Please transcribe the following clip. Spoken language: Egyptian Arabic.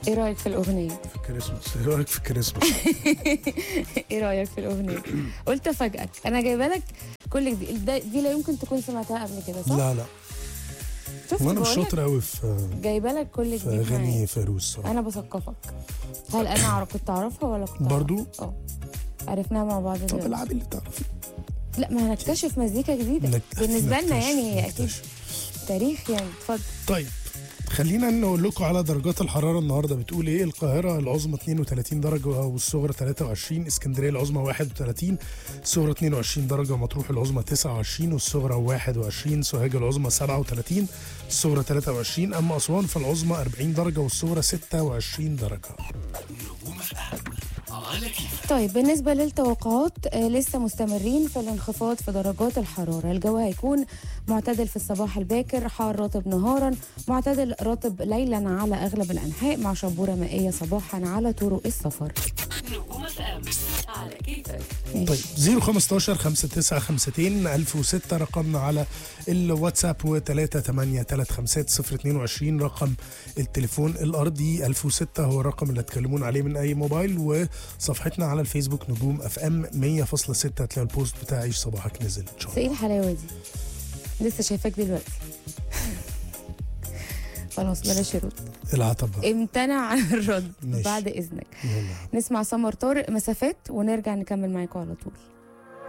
ايه رايك في الاغنيه في الكريسماس ايه رايك في الكريسماس ايه رايك في الاغنيه قلت افاجئك انا جايبه لك كل جديد ده- دي لا يمكن تكون سمعتها قبل كده صح لا لا شفت وانا مش بقولك؟ شاطر قوي في جايبه لك كل في جديد معايا. اغاني فيروز صراحه انا بثقفك هل انا أعرف كنت اعرفها ولا كنت أعرف؟ برضو اه عرفناها مع بعض طب دلوقتي العبي اللي تعرفي لا ما هنكتشف مزيكا جديده نكتشف- بالنسبه لنا نكتشف- يعني اكيد نكتشف. تاريخ يعني اتفضل طيب خلينا نقول لكم على درجات الحراره النهارده بتقول ايه القاهره العظمى 32 درجه والصغرى 23 اسكندريه العظمى 31 الصغرى 22 درجه مطروح العظمى 29 والصغرى 21 سوهاج العظمى 37 الصغرى 23 اما اسوان فالعظمى 40 درجه والصغرى 26 درجه طيب بالنسبة للتوقعات آه لسه مستمرين في الانخفاض في درجات الحرارة الجو هيكون معتدل في الصباح الباكر حار رطب نهارا معتدل رطب ليلا على أغلب الأنحاء مع شبورة مائية صباحا على طرق السفر نجوم اف ام على كيفك طيب 015 5952 1006 رقمنا على الواتساب و 383 رقم التليفون الارضي 1006 هو الرقم اللي هتكلمون عليه من اي موبايل وصفحتنا على الفيسبوك نجوم اف ام 100.6 هتلاقي البوست بتاع عيش صباحك نزل ان شاء بس ايه الله الحلاوة دي لسه شايفاك دلوقتي خلاص بلاش رد العتب بقى. امتنع عن الرد ماشي. بعد إذنك يلا. نسمع سمر طارق مسافات ونرجع نكمل معاكم على طول